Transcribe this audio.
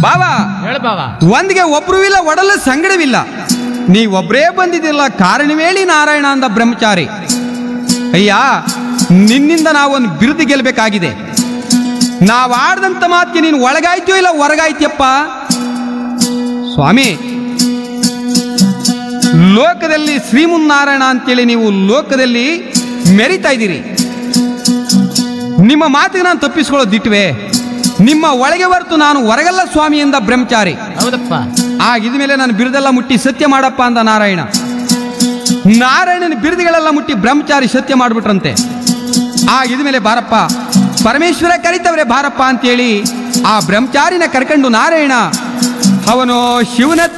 ಬಾವಾ ಹೇಳ ಬಾವ ಒಂದಿಗೆ ಒಬ್ರು ಇಲ್ಲ ಒಡಲ ಸಂಗಡವಿಲ್ಲ ನೀವೊಬ್ರೇ ಬಂದಿದ್ದಿಲ್ಲ ಕಾರಣವೇಳಿ ನಾರಾಯಣ ಅಂದ ಬ್ರಹ್ಮಚಾರಿ ಅಯ್ಯ ನಿನ್ನಿಂದ ನಾವೊಂದು ಬಿರುದು ಗೆಲ್ಲಬೇಕಾಗಿದೆ ನಾವು ಆಡ್ದಂತ ಮಾತಿಗೆ ನೀನು ಒಳಗಾಯ್ತೀಯೋ ಇಲ್ಲ ಹೊರಗಾಯ್ತಿಯಪ್ಪ ಸ್ವಾಮಿ ಲೋಕದಲ್ಲಿ ಶ್ರೀಮನ್ನಾರಾಯಣ ಅಂತೇಳಿ ನೀವು ಲೋಕದಲ್ಲಿ ಮೆರಿತಾ ಇದ್ದೀರಿ ನಿಮ್ಮ ಮಾತಿಗೆ ನಾನು ತಪ್ಪಿಸ್ಕೊಳ್ಳೋದಿಟ್ವೆ ನಿಮ್ಮ ಒಳಗೆ ಹೊರತು ನಾನು ಹೊರಗಲ್ಲ ಸ್ವಾಮಿ ಎಂದ ಬ್ರಹ್ಮಚಾರಿ ಹೌದಪ್ಪ ಆಗಿದ ಮೇಲೆ ನಾನು ಬಿರುದೆಲ್ಲ ಮುಟ್ಟಿ ಸತ್ಯ ಮಾಡಪ್ಪ ಅಂದ ನಾರಾಯಣ ನಾರಾಯಣನ ಬಿರುದುಗಳೆಲ್ಲ ಮುಟ್ಟಿ ಬ್ರಹ್ಮಚಾರಿ ಸತ್ಯ ಮಾಡಿಬಿಟ್ರಂತೆ ಆಗಿದ ಮೇಲೆ ಬಾರಪ್ಪ ಪರಮೇಶ್ವರ ಕರಿತವ್ರೆ ಬಾರಪ್ಪ ಅಂತೇಳಿ ಆ ಬ್ರಹ್ಮಚಾರಿನ ಕರ್ಕೊಂಡು ನಾರಾಯಣ ಅವನು ಶಿವನ